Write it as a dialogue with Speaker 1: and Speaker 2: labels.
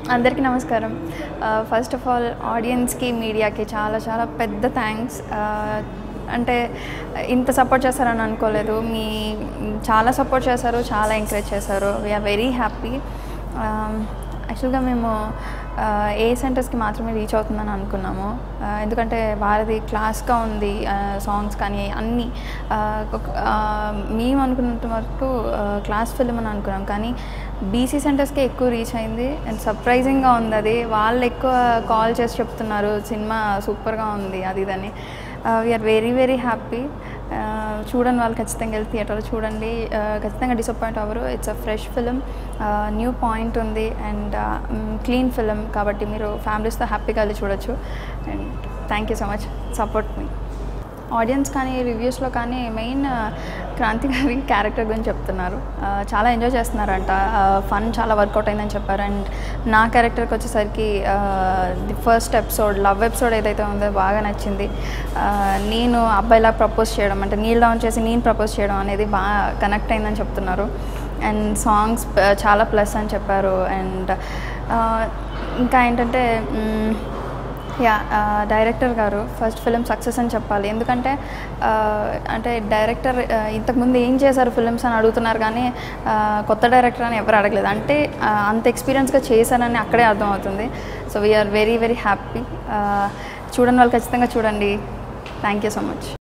Speaker 1: అందరికీ నమస్కారం first of all ఆడియన్స్కి మీడియాకి చాలా చాలా పెద్ద థ్యాంక్స్ అంటే ఇంత సపోర్ట్ చేస్తారని అనుకోలేదు మీ చాలా సపోర్ట్ చేశారు చాలా ఎంకరేజ్ చేశారు వీఆర్ వెరీ హ్యాపీ యాక్చువల్గా మేము ఆ, ఏ సెంటర్స్కి మాత్రమే రీచ్ అవుతుందని అనుకున్నాము ఆ, ఎందుకంటే వారిది క్లాస్గా ఉంది సాంగ్స్ కానీ అన్నీ ఆ, ఒక- ఆ, మేము అనుకున్నంత వరకు ఆ, క్లాస్ ఫిల్మ్ అని అనుకున్నాం కానీ బీసీ సెంటర్స్కి ఎక్కువ రీచ్ అయింది అండ్ సర్ప్రైజింగ్గా ఉంది అది వాళ్ళు ఎక్కువ కాల్ చేసి చెప్తున్నారు సినిమా సూపర్గా ఉంది అది ఇదని వీఆర్ వెరీ వెరీ హ్యాపీ చూడండి వాళ్ళు ఖచ్చితంగా వెళ్ళి థియేటర్లో చూడండి ఆ, ఖచ్చితంగా డిసప్పాయింట్ అవ్వరు it's a fresh film new point ఉంది అండ్ క్లీన్ ఫిలిం కాబట్టి మీరు ఫ్యామిలీస్తో హ్యాపీగా వెళ్ళి చూడొచ్చు and thank you so much support మీ ఆడియన్స్ కానీ రివ్యూస్లో కానీ మెయిన్ క్రాంతి గారి క్యారెక్టర్ గురించి చెప్తున్నారు ఆ, చాలా ఎంజాయ్ చేస్తున్నారంట ఫన్ చాలా వర్కౌట్ అయిందని చెప్పారు అండ్ నా క్యారెక్టర్కి వచ్చేసరికి the first episode love episode ఏదైతే ఉందో బాగా నచ్చింది ఆ, నేను అబ్బాయిలా ప్రపోజ్ చేయడం అంటే నీల్ డౌన్ చేసి నేను ప్రపోజ్ చేయడం అనేది బాగా కనెక్ట్ అయిందని చెప్తున్నారు అండ్ సాంగ్స్ చాలా ప్లస్ అని చెప్పారు అండ్ ఇంకా ఏంటంటే మ్, యా డైరెక్టర్ గారు ఫస్ట్ ఫిలిం సక్సెస్ అని చెప్పాలి ఎందుకంటే ఆ, అంటే డైరెక్టర్ ఆ, ఇంతకుముందు ఏం చేశారు ఫిలిమ్స్ అని అడుగుతున్నారు కానీ ఆ, కొత్త డైరెక్టర్ అని ఎవరు అడగలేదు అంటే ఆ, అంత ఎక్స్పీరియన్స్గా చేశానని అక్కడే అర్థమవుతుంది so we are very very happy చూడండి వాళ్ళు ఖచ్చితంగా చూడండి థ్యాంక్ యూ సో మచ్